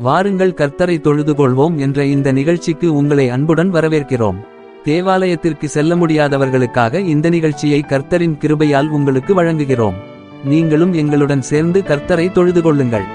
வாருங்கள் கர்த்தரை தொழுது கொள்வோம் என்ற இந்த நிகழ்ச்சிக்கு உங்களை அன்புடன் வரவேற்கிறோம் தேவாலயத்திற்கு செல்ல முடியாதவர்களுக்காக இந்த நிகழ்ச்சியை கர்த்தரின் கிருபையால் உங்களுக்கு வழங்குகிறோம் நீங்களும் எங்களுடன் சேர்ந்து கர்த்தரை தொழுது கொள்ளுங்கள்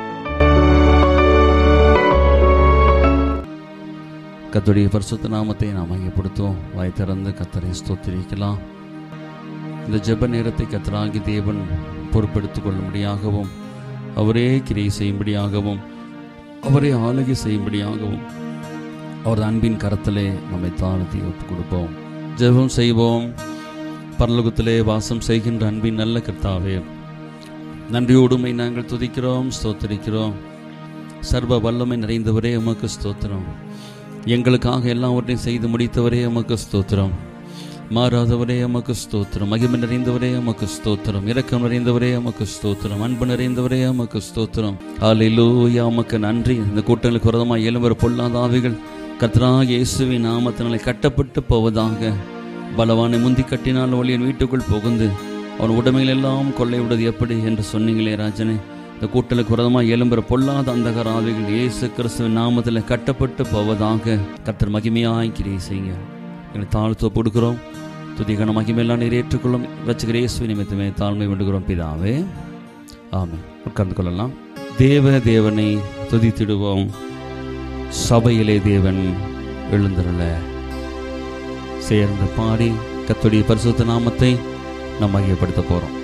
கர்த்தருடைய பரிசுத்த நாமத்தை நாம் மையப்படுத்துவோம் வாய் திறந்து கத்தரை ஸ்தோத்திரிக்கலாம் இந்த ஜெப நேரத்தை கத்தராகி தேவன் பொறுப்பெடுத்துக் கொள்ளும்படியாகவும் அவரே கிரியை செய்யும்படியாகவும் அவரே ஆளுகை செய்யும்படியாகவும் அவர் அன்பின் கரத்திலே நம்மை தாழ்த்தி ஒப்புக் கொடுப்போம் ஜெபம் செய்வோம் பரலோகத்திலே வாசம் செய்கின்ற அன்பின் நல்ல கர்த்தாவே நன்றியோடுமை நாங்கள் துதிக்கிறோம் ஸ்தோத்திரிக்கிறோம் சர்வ வல்லமை நிறைந்தவரே உமக்கு ஸ்தோத்திரம் எங்களுக்காக எல்லாவற்றையும் செய்து முடித்தவரே உமக்கு ஸ்தோத்திரம் மாறாதவரே உமக்கு ஸ்தோத்திரம் மகிமை நிறைந்தவரே உமக்கு ஸ்தோத்திரம் இரக்கம் நிறைந்தவரே உமக்கு ஸ்தோத்திரம் அன்பு நிறைந்தவரே உமக்கு ஸ்தோத்திரம் ஹalleluya உமக்கு நன்றி இந்த கூட்டங்களுக்கு விரதமாக எழும்புற பொல்லாத ஆவிகள் கர்த்தராக இயேசுவின் நாமத்தினாலே கட்டப்பட்டு போவதாக பலவானை முந்தி கட்டினால் ஒளியன் வீட்டுக்குள் புகுந்து அவன் உடைமைகள் எல்லாம் கொள்ளை விடுவது எப்படி என்று சொன்னீங்களே ராஜனே இந்த கூட்டலுக்கு விரதமாக எழும்புற பொல்லாத அந்தகர ஆவிகள் இயேசு கிறிஸ்துவின் நாமத்தில் கட்டப்பட்டு போவதாக கர்த்தர் மகிமையாய் கிரியை செய்யுங்க எங்களை தாழ்த்து கொடுக்கிறோம் துதிகன மகிமையெல்லாம் நீர் ஏற்றுக்கொள்ளும் ரசிகர் இயேசு நிமித்தமே தாழ்மை வேண்டுகிறோம் பிதாவே ஆமென் உட்கார்ந்து கொள்ளலாம் தேவ தேவனை துதித்திடுவோம் சபையிலே தேவன் எழுந்தருள சேர்ந்து பாடி கத்துடைய பரிசுத்த நாமத்தை நாம் மையப்படுத்த போகிறோம்